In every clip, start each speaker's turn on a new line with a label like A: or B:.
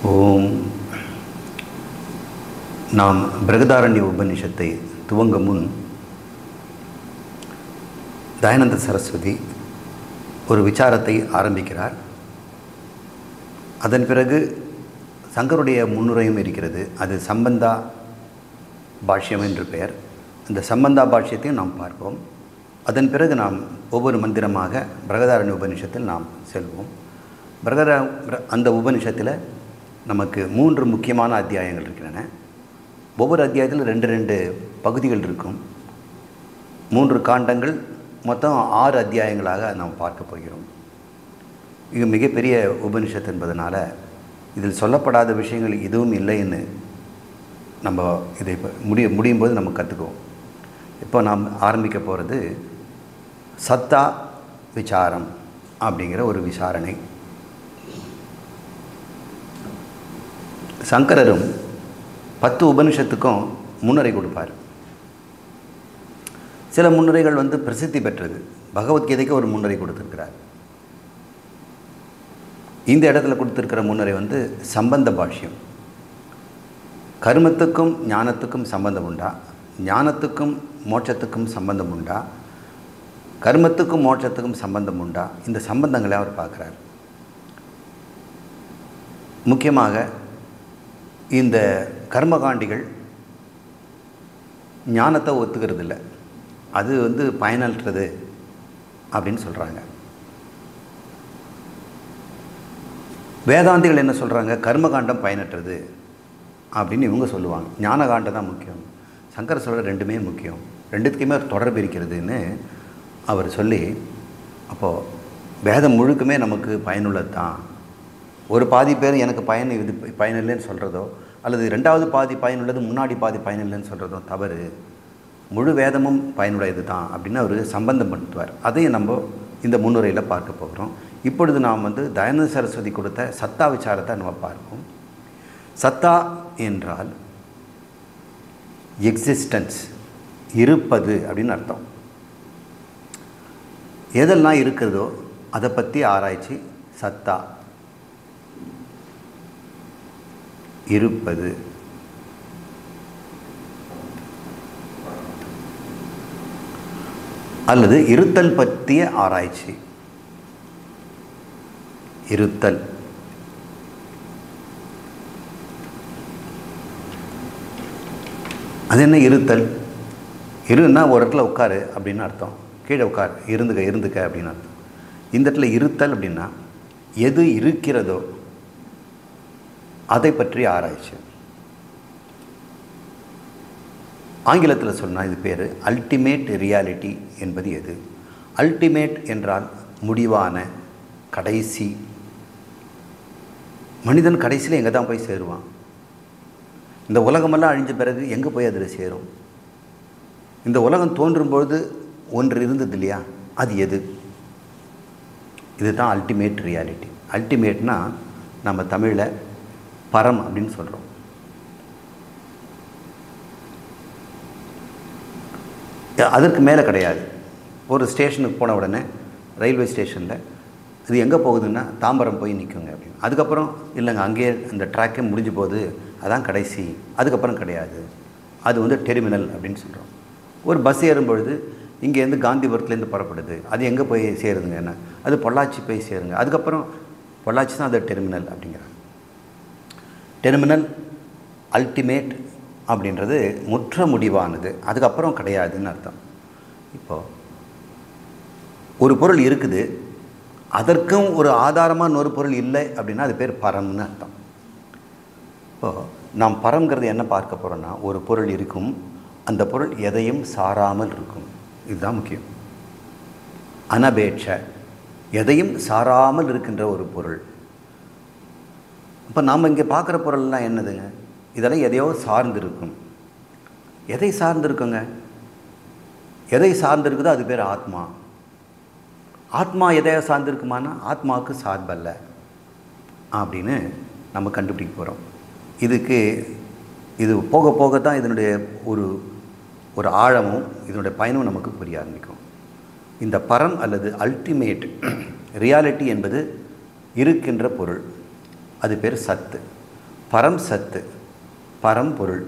A: ஓம் நாம் பிரகதாரண்ய உபநிஷத்தை துவங்க முன் தயானந்த சரஸ்வதி ஒரு விசாரத்தை ஆரம்பிக்கிறார் அதன் பிறகு சங்கருடைய முன்னுரையும் இருக்கிறது அது சம்பந்தா பாஷ்யம் என்று பெயர் அந்த சம்பந்தா பாஷ்யத்தையும் நாம் பார்ப்போம் அதன் பிறகு நாம் ஒவ்வொரு மந்திரமாக பிரகதாரண்ய உபநிஷத்தில் நாம் செல்வோம் பிரகதா பிர- அந்த உபநிஷத்தில் நமக்கு மூன்று முக்கியமான அத்தியாயங்கள் இருக்கின்றன ஒவ்வொரு அத்தியாயத்தில் ரெண்டு ரெண்டு பகுதிகள் இருக்கும் மூன்று காண்டங்கள் மொத்தம் ஆறு அத்தியாயங்களாக நாம் பார்க்க போகிறோம் இது மிகப்பெரிய உபனிஷத் என்பதனால இதில் சொல்லப்படாத விஷயங்கள் எதுவும் இல்லைன்னு நம்ம இதை இப்போ முடிய முடியும் போது நம்ம கற்றுக்குவோம் இப்போ நாம் ஆரம்பிக்க போகிறது சத்தா விசாரம் அப்படிங்கிற ஒரு விசாரணை சங்கரரும் பத்து உபனிஷத்துக்கும் முன்னுரை கொடுப்பார் சில முன்னுரைகள் வந்து பிரசித்தி பெற்றது பகவத்கீதைக்கு ஒரு முன்னுரை கொடுத்துருக்கிறார் இந்த இடத்துல கொடுத்துருக்கிற முன்னுரை வந்து சம்பந்த பாஷ்யம் கர்மத்துக்கும் ஞானத்துக்கும் சம்பந்தம் உண்டா ஞானத்துக்கும் மோட்சத்துக்கும் சம்பந்தம் உண்டா கர்மத்துக்கும் மோட்சத்துக்கும் சம்பந்தம் உண்டா இந்த சம்பந்தங்களை அவர் பார்க்குறார் முக்கியமாக இந்த கர்மகாண்டிகள் ஞானத்தை ஒத்துக்கிறது இல்லை அது வந்து பயனற்றது அப்படின்னு சொல்கிறாங்க வேதாந்திகள் என்ன சொல்கிறாங்க கர்மகாண்டம் பயனற்றது அப்படின்னு இவங்க சொல்லுவாங்க ஞானகாண்டம் தான் முக்கியம் சங்கர் சொல்கிற ரெண்டுமே முக்கியம் ரெண்டுத்துக்குமே ஒரு தொடர்பு இருக்கிறதுன்னு அவர் சொல்லி அப்போது வேதம் முழுக்குமே நமக்கு பயனுள்ளது தான் ஒரு பாதி பேர் எனக்கு பயன் இது பயனில்லைன்னு சொல்கிறதோ அல்லது ரெண்டாவது பாதி பயனுள்ளது முன்னாடி பாதி பயனில்லைன்னு சொல்கிறதோ தவறு முழு வேதமும் பயனுடையது தான் அப்படின்னு அவர் சம்பந்தப்படுத்துவார் அதையும் நம்ம இந்த முன்னுரையில் பார்க்க போகிறோம் இப்பொழுது நாம் வந்து தயானந்த சரஸ்வதி கொடுத்த சத்தா விசாரத்தை நம்ம பார்ப்போம் சத்தா என்றால் எக்ஸிஸ்டன்ஸ் இருப்பது அப்படின்னு அர்த்தம் எதெல்லாம் இருக்கிறதோ அதை பற்றி ஆராய்ச்சி சத்தா இருப்பது அல்லது இருத்தல் பற்றிய ஆராய்ச்சி இருத்தல் அது என்ன இருத்தல் இருன்னா ஒரு இடத்துல உட்காரு அப்படின்னு அர்த்தம் கீழே உட்கார் இருந்துக்க இருந்துக்க அப்படின்னு அர்த்தம் இந்த இடத்துல இருத்தல் அப்படின்னா எது இருக்கிறதோ அதை பற்றி ஆராய்ச்சி ஆங்கிலத்தில் சொன்னால் இது பேர் அல்டிமேட் ரியாலிட்டி என்பது எது அல்டிமேட் என்றால் முடிவான கடைசி மனிதன் கடைசியில் எங்கே தான் போய் சேருவான் இந்த உலகமெல்லாம் அழிஞ்ச பிறகு எங்கே போய் அதில் சேரும் இந்த உலகம் தோன்றும் பொழுது ஒன்று இருந்தது இல்லையா அது எது இதுதான் அல்டிமேட் ரியாலிட்டி அல்டிமேட்னா நம்ம தமிழில் பரம் அப்படின்னு சொல்கிறோம் அதற்கு மேலே கிடையாது ஒரு ஸ்டேஷனுக்கு போன உடனே ரயில்வே ஸ்டேஷனில் இது எங்கே போகுதுன்னா தாம்பரம் போய் நிற்குங்க அப்படின்னு அதுக்கப்புறம் இல்லைங்க அங்கேயே அந்த ட்ராக்கே முடிஞ்சு போகுது அதான் கடைசி அதுக்கப்புறம் கிடையாது அது வந்து டெர்மினல் அப்படின்னு சொல்கிறோம் ஒரு பஸ் ஏறும்பொழுது இங்கேருந்து காந்திபுரத்துலேருந்து புறப்படுது அது எங்கே போய் சேருதுங்க என்ன அது பொள்ளாச்சி போய் சேருங்க அதுக்கப்புறம் பொள்ளாச்சி தான் அது டெர்மினல் அப்படிங்கிறாங்க டெர்மினல் அல்டிமேட் அப்படின்றது முற்ற முடிவானது அதுக்கப்புறம் கிடையாதுன்னு அர்த்தம் இப்போது ஒரு பொருள் இருக்குது அதற்கும் ஒரு ஆதாரமாக இன்னொரு பொருள் இல்லை அப்படின்னா அது பேர் பரம்னு அர்த்தம் இப்போது நாம் பரம்ங்கிறது என்ன பார்க்க போகிறோன்னா ஒரு பொருள் இருக்கும் அந்த பொருள் எதையும் சாராமல் இருக்கும் இதுதான் முக்கியம் அனபேட்ச எதையும் சாராமல் இருக்கின்ற ஒரு பொருள் இப்போ நாம் இங்கே பார்க்குற பொருள்லாம் என்னதுங்க இதெல்லாம் எதையோ சார்ந்து இருக்கும் எதை சார்ந்து இருக்குங்க எதை சார்ந்து இருக்குதோ அது பேர் ஆத்மா ஆத்மா எதை சார்ந்திருக்குமானா ஆத்மாவுக்கு சார்பல்ல அப்படின்னு நம்ம கண்டுபிடிக்க போகிறோம் இதுக்கு இது போக போக தான் இதனுடைய ஒரு ஒரு ஆழமும் இதனுடைய பயனும் நமக்கு புரிய ஆரம்பிக்கும் இந்த பரம் அல்லது அல்டிமேட் ரியாலிட்டி என்பது இருக்கின்ற பொருள் அது பேர் சத்து பரம் சத்து பரம்பொருள்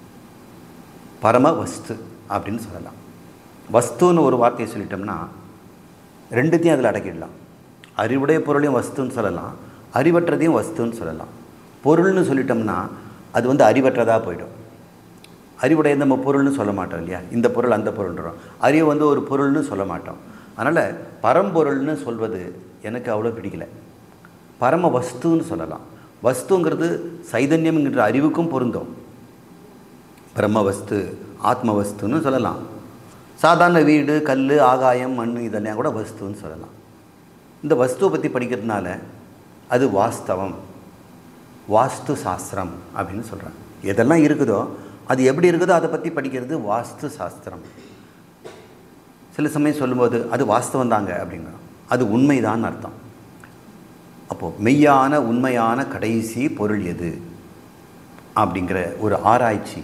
A: பரம வஸ்து அப்படின்னு சொல்லலாம் வஸ்துன்னு ஒரு வார்த்தையை சொல்லிட்டோம்னா ரெண்டுத்தையும் அதில் அடக்கிடலாம் அறிவுடைய பொருளையும் வஸ்துன்னு சொல்லலாம் அறிவற்றதையும் வஸ்துன்னு சொல்லலாம் பொருள்னு சொல்லிட்டோம்னா அது வந்து அறிவற்றதாக போயிடும் அறிவுடைய நம்ம பொருள்னு சொல்ல மாட்டோம் இல்லையா இந்த பொருள் அந்த பொருள்ன்றோம் அறிவு வந்து ஒரு பொருள்னு சொல்ல மாட்டோம் அதனால் பரம்பொருள்னு சொல்வது எனக்கு அவ்வளோ பிடிக்கல பரம வஸ்துன்னு சொல்லலாம் வஸ்துங்கிறது சைதன்யம்ங்கிற அறிவுக்கும் பொருந்தும் பிரம்ம வஸ்து ஆத்ம வஸ்துன்னு சொல்லலாம் சாதாரண வீடு கல் ஆகாயம் மண் இதெல்லாம் கூட வஸ்துன்னு சொல்லலாம் இந்த வஸ்துவை பற்றி படிக்கிறதுனால அது வாஸ்தவம் வாஸ்து சாஸ்திரம் அப்படின்னு சொல்கிறாங்க எதெல்லாம் இருக்குதோ அது எப்படி இருக்குதோ அதை பற்றி படிக்கிறது வாஸ்து சாஸ்திரம் சில சமயம் சொல்லும்போது அது வாஸ்தவம் தாங்க அப்படிங்கிறோம் அது உண்மைதான் அர்த்தம் அப்போது மெய்யான உண்மையான கடைசி பொருள் எது அப்படிங்கிற ஒரு ஆராய்ச்சி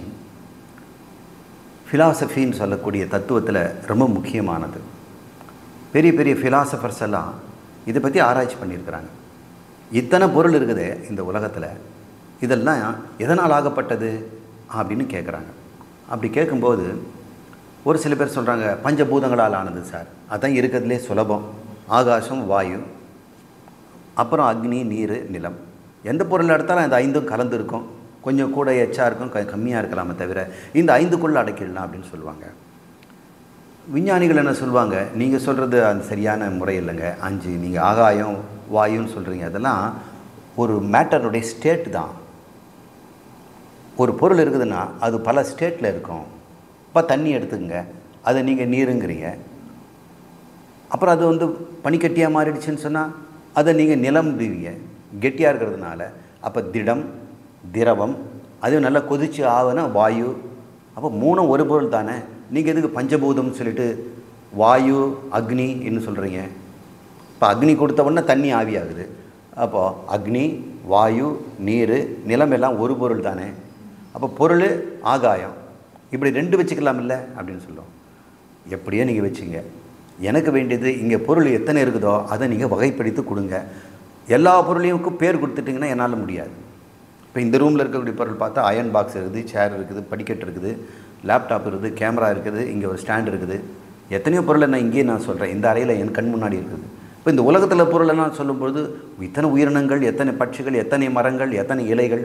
A: ஃபிலாசபின்னு சொல்லக்கூடிய தத்துவத்தில் ரொம்ப முக்கியமானது பெரிய பெரிய ஃபிலாசபர்ஸ் எல்லாம் இதை பற்றி ஆராய்ச்சி பண்ணியிருக்கிறாங்க இத்தனை பொருள் இருக்குது இந்த உலகத்தில் இதெல்லாம் எதனால் ஆகப்பட்டது அப்படின்னு கேட்குறாங்க அப்படி கேட்கும்போது ஒரு சில பேர் சொல்கிறாங்க பஞ்சபூதங்களால் ஆனது சார் அதான் இருக்கிறதுலே சுலபம் ஆகாசம் வாயு அப்புறம் அக்னி நீர் நிலம் எந்த பொருள் எடுத்தாலும் அந்த ஐந்தும் கலந்து இருக்கும் கொஞ்சம் கூட எச்சா இருக்கும் க கம்மியாக இருக்கலாமே தவிர இந்த ஐந்துக்குள்ளே அடக்கிடலாம் அப்படின்னு சொல்லுவாங்க விஞ்ஞானிகள் என்ன சொல்லுவாங்க நீங்கள் சொல்கிறது அந்த சரியான முறை இல்லைங்க அஞ்சு நீங்கள் ஆகாயம் வாயுன்னு சொல்கிறீங்க அதெல்லாம் ஒரு மேட்டருடைய ஸ்டேட் தான் ஒரு பொருள் இருக்குதுன்னா அது பல ஸ்டேட்டில் இருக்கும் இப்போ தண்ணி எடுத்துக்கங்க அதை நீங்கள் நீருங்கிறீங்க அப்புறம் அது வந்து பனிக்கட்டியாக மாறிடுச்சுன்னு சொன்னால் அதை நீங்கள் நிலம்புவீங்க கெட்டியாக இருக்கிறதுனால அப்போ திடம் திரவம் அது நல்லா கொதிச்சு ஆகுனா வாயு அப்போ மூணும் ஒரு பொருள் தானே நீங்கள் எதுக்கு பஞ்சபூதம்னு சொல்லிட்டு வாயு அக்னி என்ன சொல்கிறீங்க இப்போ அக்னி கொடுத்த உடனே தண்ணி ஆவியாகுது அப்போது அக்னி வாயு நீர் நிலம் எல்லாம் ஒரு பொருள் தானே அப்போ பொருள் ஆகாயம் இப்படி ரெண்டு வச்சுக்கலாம் இல்லை அப்படின்னு சொல்லுவோம் எப்படியோ நீங்கள் வச்சுங்க எனக்கு வேண்டியது இங்கே பொருள் எத்தனை இருக்குதோ அதை நீங்கள் வகைப்படுத்தி கொடுங்க எல்லா பொருளையும் பேர் கொடுத்துட்டிங்கன்னா என்னால் முடியாது இப்போ இந்த ரூமில் இருக்கக்கூடிய பொருள் பார்த்தா அயன் பாக்ஸ் இருக்குது சேர் இருக்குது படிக்கட்டு இருக்குது லேப்டாப் இருக்குது கேமரா இருக்குது இங்கே ஒரு ஸ்டாண்ட் இருக்குது எத்தனையோ பொருளை நான் இங்கேயே நான் சொல்கிறேன் இந்த அறையில் என் கண் முன்னாடி இருக்குது இப்போ இந்த உலகத்தில் பொருளெல்லாம் சொல்லும்பொழுது இத்தனை உயிரினங்கள் எத்தனை பட்சிகள் எத்தனை மரங்கள் எத்தனை இலைகள்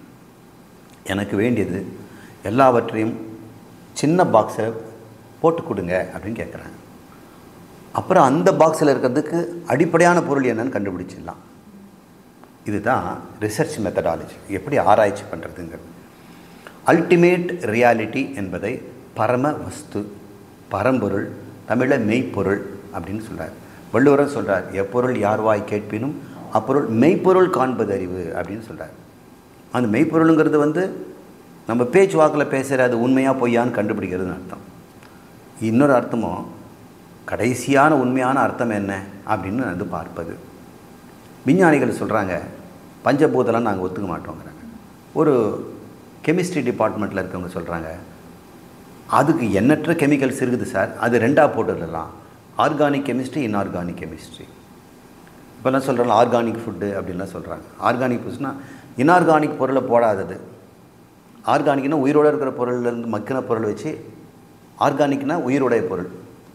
A: எனக்கு வேண்டியது எல்லாவற்றையும் சின்ன பாக்ஸை போட்டு கொடுங்க அப்படின்னு கேட்குறாங்க அப்புறம் அந்த பாக்ஸில் இருக்கிறதுக்கு அடிப்படையான பொருள் என்னன்னு கண்டுபிடிச்சிடலாம் இதுதான் ரிசர்ச் மெத்தடாலஜி எப்படி ஆராய்ச்சி பண்ணுறதுங்கிறது அல்டிமேட் ரியாலிட்டி என்பதை பரம வஸ்து பரம்பொருள் தமிழில் மெய்ப்பொருள் அப்படின்னு சொல்கிறார் வள்ளுவரும் சொல்கிறார் எப்பொருள் யார்வாய் கேட்பினும் அப்பொருள் மெய்ப்பொருள் காண்பது அறிவு அப்படின்னு சொல்கிறார் அந்த மெய்ப்பொருளுங்கிறது வந்து நம்ம பேச்சு வாக்கில் பேசுகிற அது உண்மையாக பொய்யான்னு கண்டுபிடிக்கிறதுன்னு அர்த்தம் இன்னொரு அர்த்தமும் கடைசியான உண்மையான அர்த்தம் என்ன அப்படின்னு வந்து பார்ப்பது விஞ்ஞானிகள் சொல்கிறாங்க பஞ்சபூதெல்லாம் நாங்கள் ஒத்துக்க மாட்டோங்கிறாங்க ஒரு கெமிஸ்ட்ரி டிபார்ட்மெண்ட்டில் இருக்கவங்க சொல்கிறாங்க அதுக்கு எண்ணற்ற கெமிக்கல்ஸ் இருக்குது சார் அது ரெண்டாக போட்டுடலாம் ஆர்கானிக் கெமிஸ்ட்ரி இன்ஆர்கானிக் கெமிஸ்ட்ரி இப்போல்லாம் சொல்கிறாங்க ஆர்கானிக் ஃபுட்டு அப்படின்லாம் சொல்கிறாங்க ஆர்கானிக் ஃபுட்ஸ்னால் இன்ஆர்கானிக் பொருளை போடாதது ஆர்கானிக்னா உயிரோடு இருக்கிற பொருள்லேருந்து மக்கின பொருள் வச்சு ஆர்கானிக்னா உயிருடைய பொருள்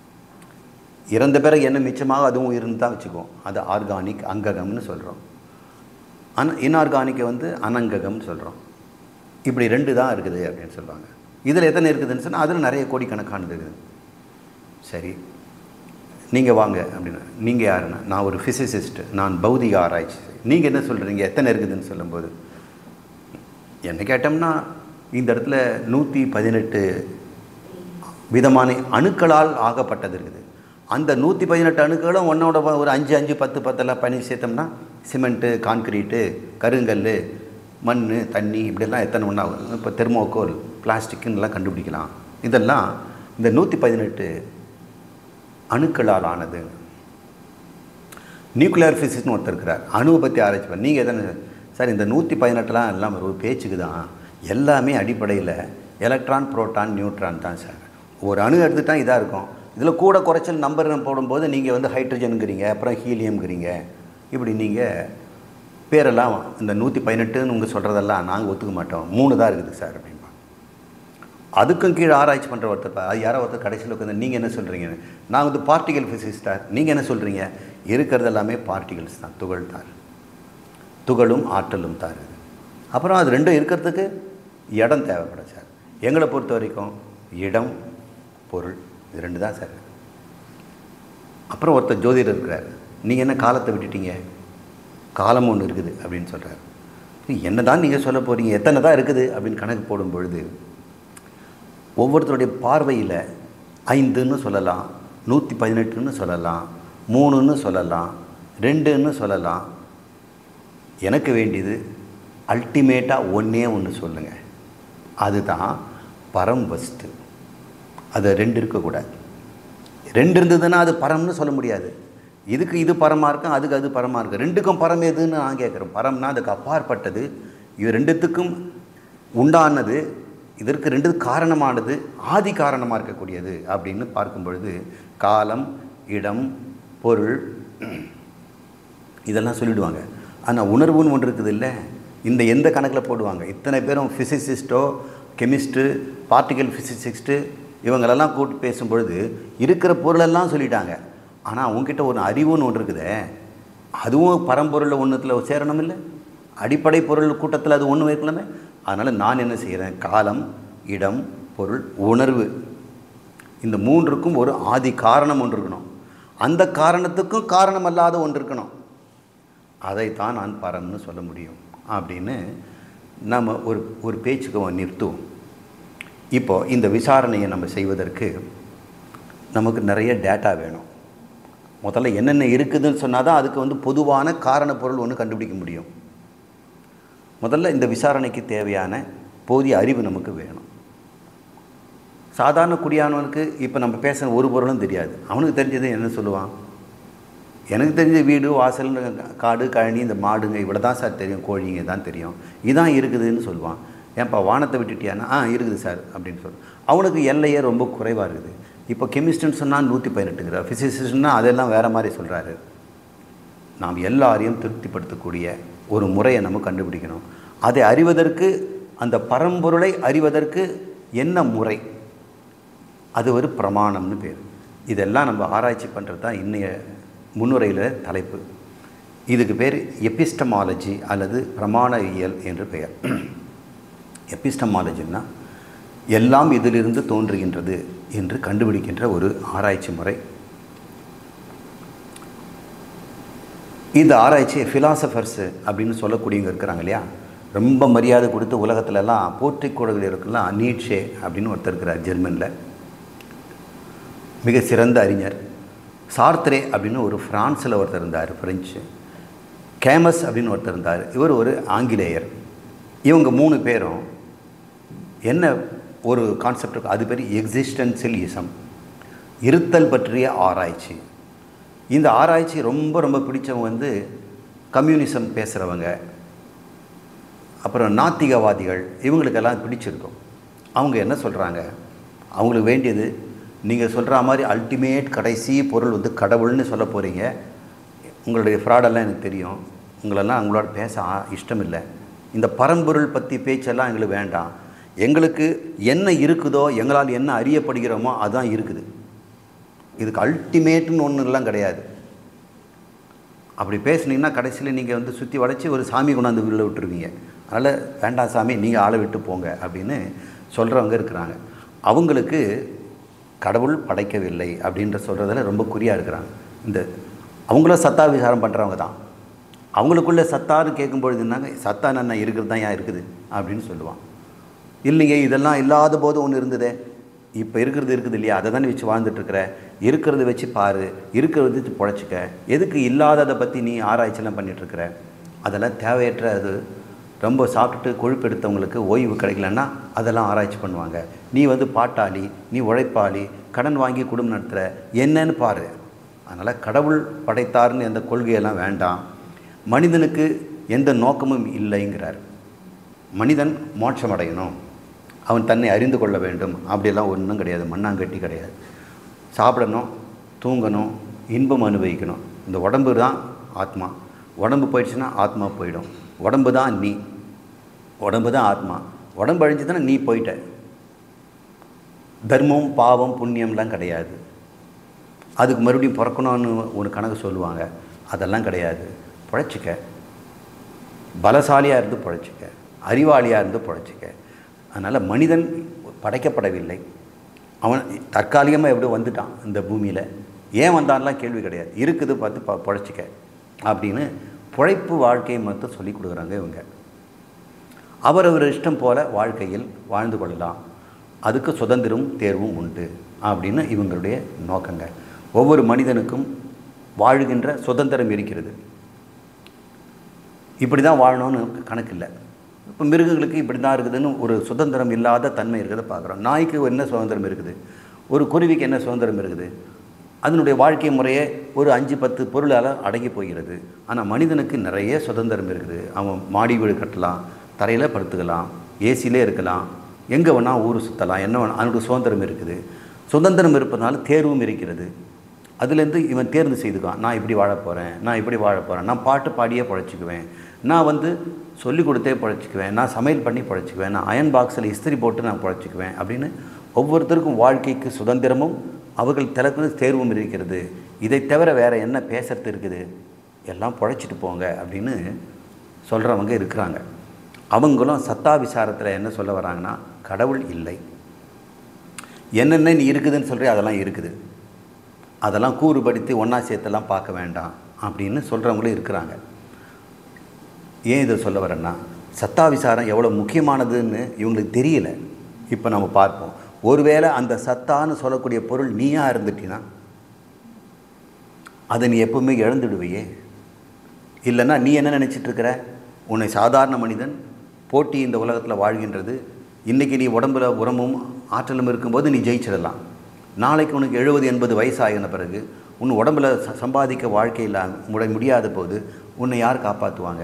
A: இறந்த பிறகு என்ன மிச்சமாக அதுவும் உயிர்னு தான் வச்சுக்குவோம் அது ஆர்கானிக் அங்ககம்னு சொல்கிறோம் அன் இன்ஆர்கானிக்கை வந்து அனங்ககம்னு சொல்கிறோம் இப்படி ரெண்டு தான் இருக்குது அப்படின்னு சொல்லுவாங்க இதில் எத்தனை இருக்குதுன்னு சொன்னால் அதில் நிறைய கோடிக்கணக்கானது இருக்குது சரி நீங்கள் வாங்க அப்படின்னா நீங்கள் யாருன்னா நான் ஒரு ஃபிசிசிஸ்ட் நான் பௌதிக ஆராய்ச்சி நீங்கள் என்ன சொல்கிறீங்க எத்தனை இருக்குதுன்னு சொல்லும்போது என்ன கேட்டோம்னா இந்த இடத்துல நூற்றி பதினெட்டு விதமான அணுக்களால் ஆகப்பட்டது இருக்குது அந்த நூற்றி பதினெட்டு அணுக்களும் ஒன்றோட ஒரு அஞ்சு அஞ்சு பத்து பத்தெல்லாம் பண்ணி சேர்த்தோம்னா சிமெண்ட்டு கான்கிரீட்டு கருங்கல் மண் தண்ணி இப்படியெல்லாம் எத்தனை ஒன்றாகும் இப்போ தெர்மோகோல் பிளாஸ்டிக்குன்னெலாம் கண்டுபிடிக்கலாம் இதெல்லாம் இந்த நூற்றி பதினெட்டு அணுக்களால் ஆனது நியூக்ளியர் ஃபிசிக்ஸ்னு ஒருத்தர் இருக்கிறார் அணுவை பற்றி ஆராய்ச்சி பண்ண நீங்கள் எதனா சார் இந்த நூற்றி பதினெட்டுலாம் எல்லாம் ஒரு பேச்சுக்கு தான் எல்லாமே அடிப்படையில் எலக்ட்ரான் புரோட்டான் நியூட்ரான் தான் சார் ஒரு அணு எடுத்துட்டால் இதாக இருக்கும் இதில் கூட குறைச்சல் நம்பர் போடும்போது நீங்கள் வந்து ஹைட்ரஜனுங்கிறீங்க அப்புறம் ஹீலியம்ங்கிறீங்க இப்படி நீங்கள் பேரெல்லாம் இந்த நூற்றி பதினெட்டுன்னு உங்கள் சொல்கிறதெல்லாம் நாங்கள் ஒத்துக்க மாட்டோம் மூணு தான் இருக்குது சார் அப்படின்பா அதுக்கும் கீழே ஆராய்ச்சி பண்ணுற ஒருத்தர் பா- அது யாரோ ஒருத்தர் கடைசியில் உட்காந்து நீங்கள் என்ன சொல்கிறீங்க நான் வந்து பார்ட்டிகல் ஃபிசிக்ஸ்டார் நீங்கள் என்ன சொல்கிறீங்க இருக்கிறது எல்லாமே பார்ட்டிகல்ஸ் தான் துகள் தான் துகளும் ஆற்றலும் தான் இருக்குது அப்புறம் அது ரெண்டும் இருக்கிறதுக்கு இடம் தேவைப்படும் சார் எங்களை பொறுத்த வரைக்கும் இடம் பொருள் இது ரெண்டு தான் சார் அப்புறம் ஒருத்தர் ஜோதிடர் இருக்கிறார் நீங்கள் என்ன காலத்தை விட்டுட்டீங்க காலம் ஒன்று இருக்குது அப்படின்னு சொல்கிறார் என்ன தான் நீங்கள் சொல்ல போகிறீங்க எத்தனை தான் இருக்குது அப்படின்னு கணக்கு போடும் பொழுது ஒவ்வொருத்தருடைய பார்வையில் ஐந்துன்னு சொல்லலாம் நூற்றி பதினெட்டுன்னு சொல்லலாம் மூணுன்னு சொல்லலாம் ரெண்டுன்னு சொல்லலாம் எனக்கு வேண்டியது அல்டிமேட்டாக ஒன்றே ஒன்று சொல்லுங்கள் அதுதான் பரம் வஸ்து அது ரெண்டு இருக்கக்கூடாது ரெண்டு இருந்ததுன்னா அது பரம்னு சொல்ல முடியாது இதுக்கு இது பரமாக இருக்கும் அதுக்கு அது பரமாக இருக்கும் ரெண்டுக்கும் பரம் எதுன்னு நான் கேட்குறேன் பரம்னா அதுக்கு அப்பாற்பட்டது இது ரெண்டுத்துக்கும் உண்டானது இதற்கு ரெண்டு காரணமானது ஆதி காரணமாக இருக்கக்கூடியது அப்படின்னு பார்க்கும் பொழுது காலம் இடம் பொருள் இதெல்லாம் சொல்லிடுவாங்க ஆனால் உணர்வுன்னு ஒன்று இருக்குது இல்லை இந்த எந்த கணக்கில் போடுவாங்க இத்தனை பேரும் ஃபிசிசிஸ்ட்டோ கெமிஸ்ட்டு பார்ட்டிகல் ஃபிசிசிஸ்ட்டு இவங்களெல்லாம் கூப்பிட்டு பேசும்பொழுது இருக்கிற பொருளெல்லாம் சொல்லிட்டாங்க ஆனால் உங்ககிட்ட ஒரு அறிவுன்னு ஒன்று இருக்குதே அதுவும் பரம்பொருளில் ஒன்றுத்தில் சேரணும் இல்லை அடிப்படை பொருள் கூட்டத்தில் அது ஒன்று வைக்கலாமே அதனால் நான் என்ன செய்கிறேன் காலம் இடம் பொருள் உணர்வு இந்த மூன்றுக்கும் ஒரு ஆதி காரணம் ஒன்று இருக்கணும் அந்த காரணத்துக்கும் காரணம் அல்லாத ஒன்று இருக்கணும் அதைத்தான் நான் பரம்னு சொல்ல முடியும் அப்படின்னு நம்ம ஒரு ஒரு பேச்சுக்கு நிறுத்துவோம் இப்போ இந்த விசாரணையை நம்ம செய்வதற்கு நமக்கு நிறைய டேட்டா வேணும் முதல்ல என்னென்ன இருக்குதுன்னு சொன்னால் தான் அதுக்கு வந்து பொதுவான காரண பொருள் ஒன்று கண்டுபிடிக்க முடியும் முதல்ல இந்த விசாரணைக்கு தேவையான போதிய அறிவு நமக்கு வேணும் சாதாரண குடியானவனுக்கு இப்போ நம்ம பேசுகிற ஒரு பொருளும் தெரியாது அவனுக்கு தெரிஞ்சது என்ன சொல்லுவான் எனக்கு தெரிஞ்ச வீடு வாசல் காடு கழனி இந்த மாடுங்க இவ்வளோ தான் சார் தெரியும் கோழிங்க தான் தெரியும் இதான் இருக்குதுன்னு சொல்லுவான் ஏன்ப்பா வானத்தை விட்டுட்டியானா ஆ இருக்குது சார் அப்படின்னு சொல்லு அவனுக்கு எல்லையே ரொம்ப குறைவாக இருக்குது இப்போ கெமிஸ்ட்னு சொன்னால் நூற்றி பதினெட்டுங்கிறார் ஃபிசிசிஸ்ட்னா அதெல்லாம் வேறு மாதிரி சொல்கிறாரு நாம் எல்லாரையும் திருப்திப்படுத்தக்கூடிய ஒரு முறையை நம்ம கண்டுபிடிக்கணும் அதை அறிவதற்கு அந்த பரம்பொருளை அறிவதற்கு என்ன முறை அது ஒரு பிரமாணம்னு பேர் இதெல்லாம் நம்ம ஆராய்ச்சி பண்ணுறது தான் இன்னைய முன்னுரையில் தலைப்பு இதுக்கு பேர் எபிஸ்டமாலஜி அல்லது பிரமாண இயல் என்று பெயர் எபிஸ்டமாலஜின்னா எல்லாம் இதிலிருந்து தோன்றுகின்றது என்று கண்டுபிடிக்கின்ற ஒரு ஆராய்ச்சி முறை இந்த ஆராய்ச்சி ஃபிலாசபர்ஸு அப்படின்னு சொல்லக்கூடியவங்க இருக்கிறாங்க இல்லையா ரொம்ப மரியாதை கொடுத்து உலகத்துலலாம் போற்றிக்கூடகள் இருக்கலாம் நீட்ஷே அப்படின்னு ஒருத்தர் இருக்கிறார் ஜெர்மனில் மிக சிறந்த அறிஞர் சார்த்ரே அப்படின்னு ஒரு ஃப்ரான்ஸில் ஒருத்தர் இருந்தார் ஃப்ரெஞ்சு கேமஸ் அப்படின்னு ஒருத்தர் இருந்தார் இவர் ஒரு ஆங்கிலேயர் இவங்க மூணு பேரும் என்ன ஒரு கான்செப்ட் இருக்கு அது பேர் எக்ஸிஸ்டன்சியலிசம் இருத்தல் பற்றிய ஆராய்ச்சி இந்த ஆராய்ச்சி ரொம்ப ரொம்ப பிடிச்சவங்க வந்து கம்யூனிசம் பேசுகிறவங்க அப்புறம் நாத்திகவாதிகள் இவங்களுக்கெல்லாம் பிடிச்சிருக்கும் அவங்க என்ன சொல்கிறாங்க அவங்களுக்கு வேண்டியது நீங்கள் சொல்கிற மாதிரி அல்டிமேட் கடைசி பொருள் வந்து கடவுள்னு சொல்ல போகிறீங்க உங்களுடைய ஃப்ராடெல்லாம் எனக்கு தெரியும் உங்களெல்லாம் உங்களோட பேச ஆ- இஷ்டம் இல்லை இந்த பரம்பொருள் பற்றி பேச்செல்லாம் எங்களுக்கு வேண்டாம் எங்களுக்கு என்ன இருக்குதோ எங்களால் என்ன அறியப்படுகிறோமோ அதுதான் இருக்குது இதுக்கு அல்டிமேட்னு ஒன்றுலாம் கிடையாது அப்படி பேசுனீங்கன்னா கடைசியில் நீங்கள் வந்து சுற்றி வளைச்சி ஒரு சாமி கொண்டாந்து உள்ள விட்டுருவீங்க அதனால் வேண்டாம் சாமி நீங்கள் ஆளை விட்டு போங்க அப்படின்னு சொல்கிறவங்க இருக்கிறாங்க அவங்களுக்கு கடவுள் படைக்கவில்லை அப்படின்ற சொல்கிறதுல ரொம்ப குறியாக இருக்கிறாங்க இந்த அவங்களும் சத்தா விசாரம் பண்ணுறவங்க தான் அவங்களுக்குள்ள சத்தான்னு கேட்கும்பொழுது என்னங்க சத்தா என்ன இருக்கிறது தான் ஏன் இருக்குது அப்படின்னு சொல்லுவான் இல்லைங்க இதெல்லாம் இல்லாத போது ஒன்று இருந்ததே இப்போ இருக்கிறது இருக்குது இல்லையா அதை தானே வச்சு வாழ்ந்துட்டுருக்குற இருக்கிறத வச்சு பாரு இருக்கிறத வச்சு பொழைச்சிக்க எதுக்கு இல்லாததை பற்றி நீ ஆராய்ச்சிலாம் பண்ணிகிட்ருக்குற அதெல்லாம் தேவையற்ற அது ரொம்ப சாப்பிட்டுட்டு கொழுப்பு எடுத்தவங்களுக்கு ஓய்வு கிடைக்கலன்னா அதெல்லாம் ஆராய்ச்சி பண்ணுவாங்க நீ வந்து பாட்டாளி நீ உழைப்பாளி கடன் வாங்கி குடும்பம் நடத்துகிற என்னன்னு பாரு அதனால் கடவுள் படைத்தார்னு எந்த கொள்கையெல்லாம் வேண்டாம் மனிதனுக்கு எந்த நோக்கமும் இல்லைங்கிறார் மனிதன் மோட்சம் அடையணும் அவன் தன்னை அறிந்து கொள்ள வேண்டும் அப்படியெல்லாம் ஒன்றும் கிடையாது மண்ணாங்கட்டி கிடையாது சாப்பிடணும் தூங்கணும் இன்பம் அனுபவிக்கணும் இந்த உடம்பு தான் ஆத்மா உடம்பு போயிடுச்சுன்னா ஆத்மா போயிடும் உடம்பு தான் நீ உடம்பு தான் ஆத்மா உடம்பு அழிஞ்சதுன்னா நீ போயிட்ட தர்மம் பாவம் புண்ணியம்லாம் கிடையாது அதுக்கு மறுபடியும் பிறக்கணும்னு ஒரு கணக்கு சொல்லுவாங்க அதெல்லாம் கிடையாது பிழைச்சிக்க பலசாலியாக இருந்து பிழைச்சிக்க அறிவாளியாக இருந்து பிழைச்சிக்க அதனால் மனிதன் படைக்கப்படவில்லை அவன் தற்காலிகமாக எப்படி வந்துட்டான் இந்த பூமியில் ஏன் வந்தான்லாம் கேள்வி கிடையாது இருக்குது பார்த்து ப பிழைச்சிக்க அப்படின்னு பிழைப்பு வாழ்க்கையை மட்டும் சொல்லி கொடுக்குறாங்க இவங்க அவரவர் இஷ்டம் போல வாழ்க்கையில் வாழ்ந்து கொள்ளலாம் அதுக்கு சுதந்திரமும் தேர்வும் உண்டு அப்படின்னு இவங்களுடைய நோக்கங்க ஒவ்வொரு மனிதனுக்கும் வாழுகின்ற சுதந்திரம் இருக்கிறது இப்படி தான் வாழணும்னு கணக்கு இல்லை இப்போ மிருகங்களுக்கு இப்படி தான் இருக்குதுன்னு ஒரு சுதந்திரம் இல்லாத தன்மை இருக்கிறத பார்க்குறோம் நாய்க்கு என்ன சுதந்திரம் இருக்குது ஒரு குருவிக்கு என்ன சுதந்திரம் இருக்குது அதனுடைய வாழ்க்கை முறையே ஒரு அஞ்சு பத்து பொருளால் அடங்கி போகிறது ஆனால் மனிதனுக்கு நிறைய சுதந்திரம் இருக்குது அவன் மாடி வீடு கட்டலாம் தரையில் படுத்துக்கலாம் ஏசிலே இருக்கலாம் எங்கே வேணால் ஊர் சுற்றலாம் என்ன வேணா அவனுக்கு சுதந்திரம் இருக்குது சுதந்திரம் இருப்பதனால தேர்வும் இருக்கிறது அதுலேருந்து இவன் தேர்ந்து செய்துக்கான் நான் இப்படி வாழ போகிறேன் நான் இப்படி வாழ போகிறேன் நான் பாட்டு பாடியே பழைச்சிக்குவேன் நான் வந்து சொல்லிக் கொடுத்தே பழைச்சிக்குவேன் நான் சமையல் பண்ணி பழைச்சிக்குவேன் நான் அயன் பாக்ஸில் இஸ்திரி போட்டு நான் பழைச்சிக்குவேன் அப்படின்னு ஒவ்வொருத்தருக்கும் வாழ்க்கைக்கு சுதந்திரமும் அவர்கள் தரப்பு தேர்வும் இருக்கிறது இதை தவிர வேறு என்ன பேசுறது இருக்குது எல்லாம் பழைச்சிட்டு போங்க அப்படின்னு சொல்கிறவங்க இருக்கிறாங்க அவங்களும் சத்தா விசாரத்தில் என்ன சொல்ல வராங்கன்னா கடவுள் இல்லை என்னென்ன நீ இருக்குதுன்னு சொல்கிற அதெல்லாம் இருக்குது அதெல்லாம் கூறுபடுத்தி ஒன்றா சேர்த்தெல்லாம் பார்க்க வேண்டாம் அப்படின்னு சொல்கிறவங்களும் இருக்கிறாங்க ஏன் இதை சொல்ல வரேன்னா சத்தா விசாரம் எவ்வளோ முக்கியமானதுன்னு இவங்களுக்கு தெரியல இப்போ நம்ம பார்ப்போம் ஒருவேளை அந்த சத்தான்னு சொல்லக்கூடிய பொருள் நீயா இருந்துட்டினா அதை நீ எப்பவுமே இழந்துடுவையே இல்லைன்னா நீ என்ன நினச்சிட்டு இருக்கிற உன்னை சாதாரண மனிதன் போட்டி இந்த உலகத்தில் வாழ்கின்றது இன்றைக்கி நீ உடம்புல உரமும் ஆற்றலும் இருக்கும்போது நீ ஜெயிச்சிடலாம் நாளைக்கு உனக்கு எழுபது எண்பது வயசாகின பிறகு உன் உடம்புல ச- சம்பாதிக்க வாழ்க்கையில் முட முடியாத போது உன்னை யார் காப்பாற்றுவாங்க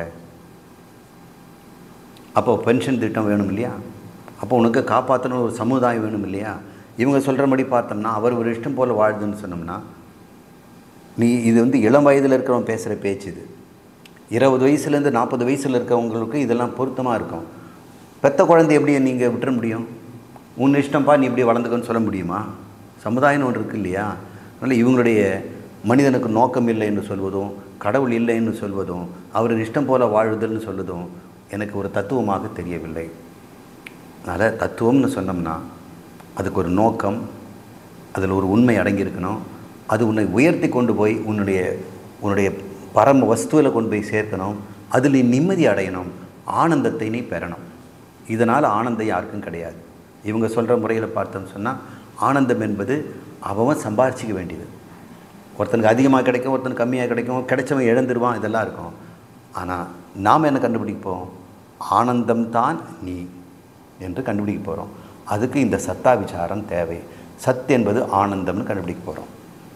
A: அப்போ பென்ஷன் திட்டம் வேணும் இல்லையா அப்போ உனக்கு காப்பாற்றணும் ஒரு சமுதாயம் வேணும் இல்லையா இவங்க சொல்கிறபடி பார்த்தோம்னா அவர் ஒரு இஷ்டம் போல் வாழுதுன்னு சொன்னோம்னா நீ இது வந்து இளம் வயதில் இருக்கிறவன் பேசுகிற பேச்சு இது இருபது வயசுலேருந்து நாற்பது வயசில் இருக்கவங்களுக்கு இதெல்லாம் பொருத்தமாக இருக்கும் பெத்த குழந்தை எப்படி நீங்கள் விட்டுற முடியும் உன் இஷ்டம்ப்பா நீ இப்படி வளர்ந்துக்கன்னு சொல்ல முடியுமா சமுதாயம்னு ஒன்று இருக்கு இல்லையா அதனால் இவங்களுடைய மனிதனுக்கு நோக்கம் இல்லை என்று சொல்வதும் கடவுள் இல்லை என்று சொல்வதும் அவர் இஷ்டம் போல வாழுதல்னு சொல்வதும் எனக்கு ஒரு தத்துவமாக தெரியவில்லை அதனால் தத்துவம்னு சொன்னோம்னா அதுக்கு ஒரு நோக்கம் அதில் ஒரு உண்மை அடங்கியிருக்கணும் அது உன்னை உயர்த்தி கொண்டு போய் உன்னுடைய உன்னுடைய பரம வஸ்துவில் கொண்டு போய் சேர்க்கணும் அதில் நீ நிம்மதி அடையணும் ஆனந்தத்தை நீ பெறணும் இதனால் ஆனந்தம் யாருக்கும் கிடையாது இவங்க சொல்கிற முறையில் பார்த்தோம்னு சொன்னால் ஆனந்தம் என்பது அவன் சம்பாரிச்சிக்க வேண்டியது ஒருத்தனுக்கு அதிகமாக கிடைக்கும் ஒருத்தனுக்கு கம்மியாக கிடைக்கும் கிடைச்சவன் இழந்துருவான் இதெல்லாம் இருக்கும் ஆனால் நாம் என்ன கண்டுபிடிப்போம் ஆனந்தம்தான் நீ என்று கண்டுபிடிக்க போகிறோம் அதுக்கு இந்த சத்தா விசாரம் தேவை சத் என்பது ஆனந்தம்னு கண்டுபிடிக்க போகிறோம்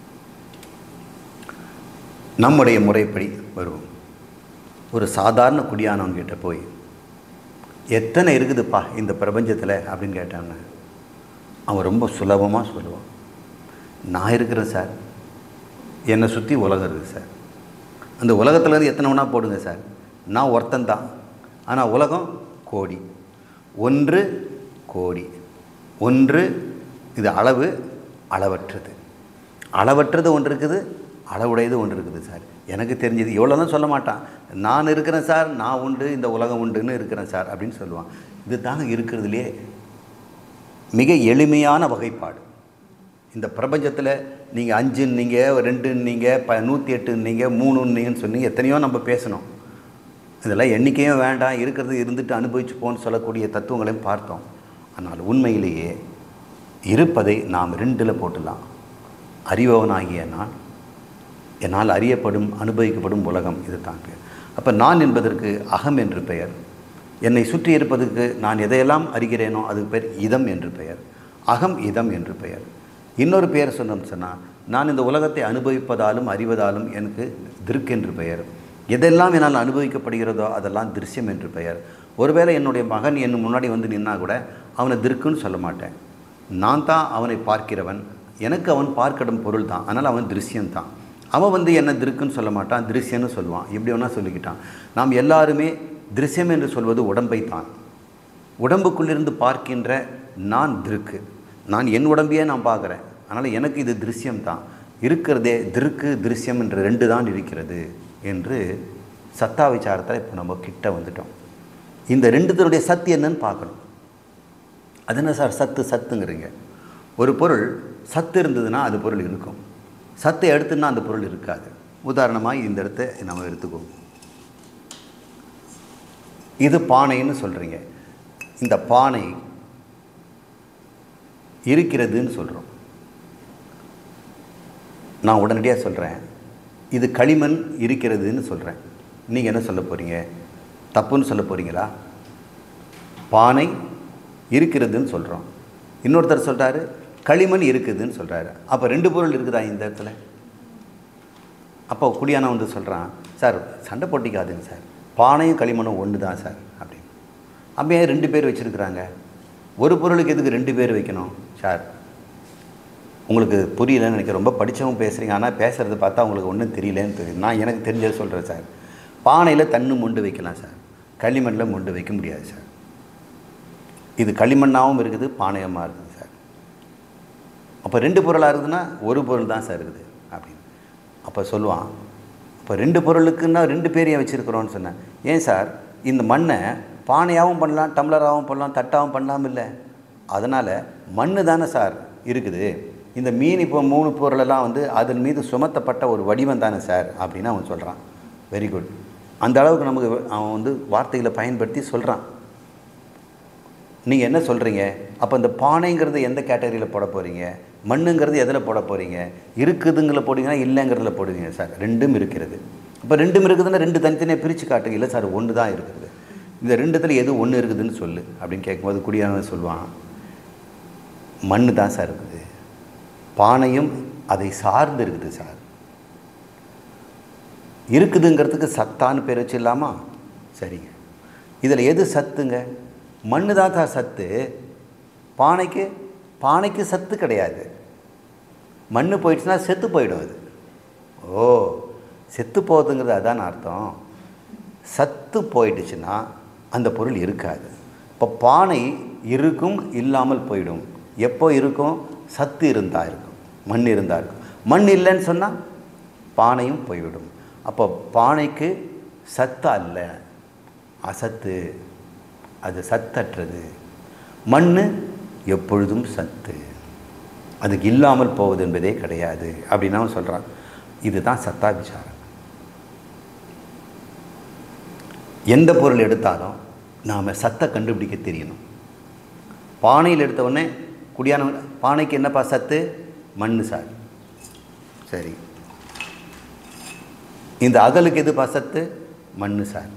A: நம்முடைய முறைப்படி வருவோம் ஒரு சாதாரண குடியானவங்கிட்ட போய் எத்தனை இருக்குதுப்பா இந்த பிரபஞ்சத்தில் அப்படின்னு கேட்டான்னு அவன் ரொம்ப சுலபமாக சொல்லுவான் நான் இருக்கிறேன் சார் என்னை சுற்றி உலகம் இருக்குது சார் அந்த உலகத்துலேருந்து எத்தனை வேணா போடுங்க சார் நான் ஒருத்தன் தான் ஆனால் உலகம் கோடி ஒன்று கோடி ஒன்று இது அளவு அளவற்றது அளவற்றது ஒன்று இருக்குது அளவுடையது ஒன்று இருக்குது சார் எனக்கு தெரிஞ்சது இவ்வளோ தான் சொல்ல மாட்டான் நான் இருக்கிறேன் சார் நான் உண்டு இந்த உலகம் உண்டுன்னு இருக்கிறேன் சார் அப்படின்னு சொல்லுவான் இது தாங்க இருக்கிறதுலே மிக எளிமையான வகைப்பாடு இந்த பிரபஞ்சத்தில் நீங்கள் அஞ்சுன்னீங்க ரெண்டுன்னீங்க ப நூற்றி எட்டுன்னீங்க மூணுன்னீங்கன்னு சொன்னீங்க எத்தனையோ நம்ம பேசணும் இதெல்லாம் எண்ணிக்கையும் வேண்டாம் இருக்கிறது இருந்துட்டு அனுபவிச்சு போன்னு சொல்லக்கூடிய தத்துவங்களையும் பார்த்தோம் ஆனால் உண்மையிலேயே இருப்பதை நாம் ரெண்டில் போட்டுடலாம் அறிபவனாகிய நான் என்னால் அறியப்படும் அனுபவிக்கப்படும் உலகம் இது தாங்க அப்போ நான் என்பதற்கு அகம் என்று பெயர் என்னை சுற்றி இருப்பதற்கு நான் எதையெல்லாம் அறிகிறேனோ அதுக்கு பேர் இதம் என்று பெயர் அகம் இதம் என்று பெயர் இன்னொரு பெயர் சொன்னோம் சொன்னால் நான் இந்த உலகத்தை அனுபவிப்பதாலும் அறிவதாலும் எனக்கு திருக் என்று பெயர் எதெல்லாம் என்னால் அனுபவிக்கப்படுகிறதோ அதெல்லாம் திருஷ்யம் என்று பெயர் ஒருவேளை என்னுடைய மகன் என் முன்னாடி வந்து நின்னா கூட அவனை திருக்குன்னு சொல்ல மாட்டேன் நான் தான் அவனை பார்க்கிறவன் எனக்கு அவன் பார்க்கிடும் பொருள் தான் அதனால் அவன் திருஷ்யம்தான் அவன் வந்து என்ன திருக்குன்னு சொல்ல மாட்டான் திருஷ்யன்னு சொல்லுவான் எப்படி வேணால் சொல்லிக்கிட்டான் நாம் எல்லாருமே திருஷ்யம் என்று சொல்வது உடம்பை தான் உடம்புக்குள்ளிருந்து பார்க்கின்ற நான் திருக்கு நான் என் உடம்பையே நான் பார்க்குறேன் அதனால் எனக்கு இது திருஷ்யம் தான் இருக்கிறதே திருக்கு திருஷ்யம் என்ற ரெண்டு தான் இருக்கிறது என்று சத்தா விசாரத்தில் இப்போ நம்ம கிட்ட வந்துட்டோம் இந்த ரெண்டுத்தனுடைய சத்து என்னன்னு பார்க்கணும் அது என்ன சார் சத்து சத்துங்கிறீங்க ஒரு பொருள் சத்து இருந்ததுன்னா அது பொருள் இருக்கும் சத்தை எடுத்துன்னா அந்த பொருள் இருக்காது உதாரணமாக இந்த இடத்த நம்ம எடுத்துக்குவோம் இது பானைன்னு சொல்கிறீங்க இந்த பானை இருக்கிறதுன்னு சொல்கிறோம் நான் உடனடியாக சொல்கிறேன் இது களிமண் இருக்கிறதுன்னு சொல்கிறேன் நீங்கள் என்ன சொல்ல போகிறீங்க தப்புன்னு சொல்ல போகிறீங்களா பானை இருக்கிறதுன்னு சொல்கிறோம் இன்னொருத்தர் சொல்கிறாரு களிமண் இருக்குதுன்னு சொல்கிறாரு அப்போ ரெண்டு பொருள் இருக்குதா இந்த இடத்துல அப்போ குடியானம் வந்து சொல்கிறான் சார் சண்டை போட்டிக்காதுங்க சார் பானையும் களிமண்ணும் ஒன்று தான் சார் அப்படின்னு அப்படியே ரெண்டு பேர் வச்சுருக்குறாங்க ஒரு பொருளுக்கு எதுக்கு ரெண்டு பேர் வைக்கணும் சார் உங்களுக்கு புரியலன்னு நினைக்கிறேன் ரொம்ப படித்தவங்க பேசுகிறீங்க ஆனால் பேசுகிறத பார்த்தா உங்களுக்கு ஒன்றும் தெரியலன்னு தெரியும் நான் எனக்கு தெரிஞ்சதை சொல்கிறேன் சார் பானையில் தண்ணு மொண்டு வைக்கலாம் சார் களிமண்ணில் மொண்டு வைக்க முடியாது சார் இது களிமண்ணாகவும் இருக்குது பானையமாக இருக்குது சார் அப்போ ரெண்டு பொருளாக இருக்குதுன்னா ஒரு பொருள் தான் சார் இருக்குது அப்படின்னு அப்போ சொல்லுவான் அப்போ ரெண்டு பொருளுக்குன்னா ரெண்டு பேரையும் வச்சுருக்குறோன்னு சொன்னேன் ஏன் சார் இந்த மண்ணை பானையாகவும் பண்ணலாம் டம்ளராகவும் பண்ணலாம் தட்டாகவும் பண்ணலாம் இல்லை அதனால் மண்ணு தானே சார் இருக்குது இந்த மீன் இப்போ மூணு பொருளெல்லாம் வந்து அதன் மீது சுமத்தப்பட்ட ஒரு வடிவம் தானே சார் அப்படின்னு அவன் சொல்கிறான் வெரி குட் அந்த அளவுக்கு நமக்கு அவன் வந்து வார்த்தைகளை பயன்படுத்தி சொல்கிறான் நீங்கள் என்ன சொல்கிறீங்க அப்போ இந்த பானைங்கிறது எந்த கேட்டகரியில் போட போகிறீங்க மண்ணுங்கிறது எதில் போட போகிறீங்க இருக்குதுங்கள போடுவீங்கன்னா இல்லைங்கிறதுல போடுவீங்க சார் ரெண்டும் இருக்கிறது இப்போ ரெண்டும் இருக்குதுன்னா ரெண்டு தனித்தனியாக பிரித்து காட்டுங்க இல்லை சார் ஒன்று தான் இருக்குது இந்த ரெண்டுத்தில் எது ஒன்று இருக்குதுன்னு சொல்லு அப்படின்னு கேட்கும்போது குடியானவன் சொல்லுவான் மண்ணு தான் சார் இருக்குது பானையும் அதை சார்ந்து இருக்குது சார் இருக்குதுங்கிறதுக்கு சத்தான்னு பேர் வச்சிடலாமா சரிங்க இதில் எது சத்துங்க மண்ணு தான் தான் சத்து பானைக்கு பானைக்கு சத்து கிடையாது மண் போயிடுச்சுன்னா செத்து போயிடும் அது ஓ செத்து போகுதுங்கிறது அதான் அர்த்தம் சத்து போயிடுச்சுன்னா அந்த பொருள் இருக்காது இப்போ பானை இருக்கும் இல்லாமல் போயிடும் எப்போ இருக்கும் சத்து இருந்தால் இருக்கும் மண் இருந்தால் இருக்கும் மண் இல்லைன்னு சொன்னால் பானையும் போய்விடும் அப்போ பானைக்கு சத்து அல்ல அசத்து அது சத்தற்றது மண் எப்பொழுதும் சத்து அதுக்கு இல்லாமல் போவது என்பதே கிடையாது அப்படின்னு அவன் சொல்கிறான் இதுதான் சத்தா விசாரம் எந்த பொருள் எடுத்தாலும் நாம் சத்தை கண்டுபிடிக்க தெரியணும் பானையில் எடுத்த உடனே குடியான பானைக்கு என்னப்பா சத்து மண் சார் சரி இந்த அகலுக்கு எதுப்பா சத்து மண் சார்